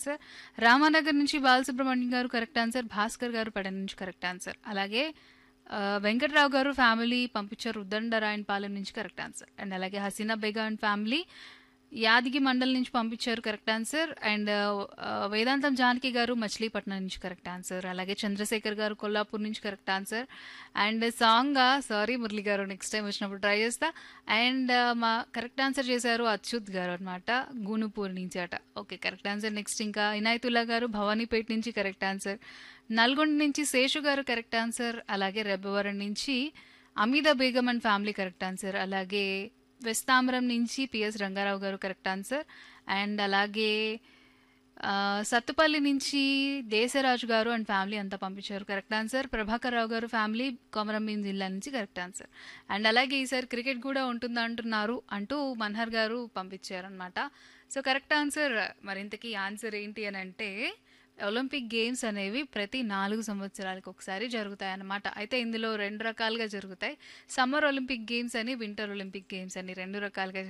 answer Ramanagar నుంచి బాలసుబ్రహ్మణ్యం గారు correct answer Bhaskar గారు పడ నుంచి కరెక్ట్ ఆన్సర్ అలాగే ఆ, వెంకట్రావు గారు ఫ్యామిలీ పంపించారు ఉద్దండరాయనపాలెం నుంచి కరెక్ట్ ఆన్సర్ అండ్ అలాగే హసీనా బేగా అండ్ ఫ్యామిలీ యాదగి మండల్ నుంచి పంపించారు కరెక్ట్ ఆన్సర్ అండ్ ఆ, వేదాంతం జానకి గారు మచిలీపట్నం నుంచి కరెక్ట్ ఆన్సర్ అలాగే చంద్రశేఖర్ గారు కొల్లాపూర్ నుంచి correct answer and song sorry Murali గారు నెక్స్ట్ టైం వచ్చినప్పుడు ట్రై చేస్తా అండ్ మా కరెక్ట్ ఆన్సర్ చేశారు అచ్యుత్ గారు అనమాట గూనుపూర్ నుంచి అట ఓకే కరెక్ట్ ఆన్సర్ నెక్స్ట్ ఇంకా ఇనాయతుల్లా గారు భవానీపేట నుంచి కరెక్ట్ ఆన్సర్ నల్గొండ నుంచి శేషు గారు కరెక్ట్ ఆన్సర్ అలాగే రెబ్బవరం నుంచి Ameeda Begum and family correct answer అలాగే వెస్తాంబరం నుంచి పిఎస్ రంగారావు గారు కరెక్ట్ ఆన్సర్ అండ్ అలాగే ఆ, సత్తుపల్లి నుంచి దేశరాజు గారు అండ్ ఫ్యామిలీ అంతా పంపించారు కరెక్ట్ ఆన్సర్ ప్రభాకర్ రావు గారు ఫ్యామిలీ కొమరంభీం జిల్లా నుంచి కరెక్ట్ ఆన్సర్ అండ్ అలాగే ఈసారి క్రికెట్ కూడా ఉంటుంది అంటున్నారు అంటూ మన్హర్ గారు పంపించారనమాట సో కరెక్ట్ ఆన్సర్ మరింతకీ ఆన్సర్ ఏంటి అని అంటే ఒలింపిక్ గేమ్స్ అనేవి ప్రతి నాలుగు సంవత్సరాలకు ఒకసారి జరుగుతాయి అన్నమాట అయితే ఇందులో రెండు రకాలుగా జరుగుతాయి సమ్మర్ ఒలింపిక్ గేమ్స్ అని వింటర్ ఒలింపిక్ గేమ్స్ అని రెండు రకాలుగా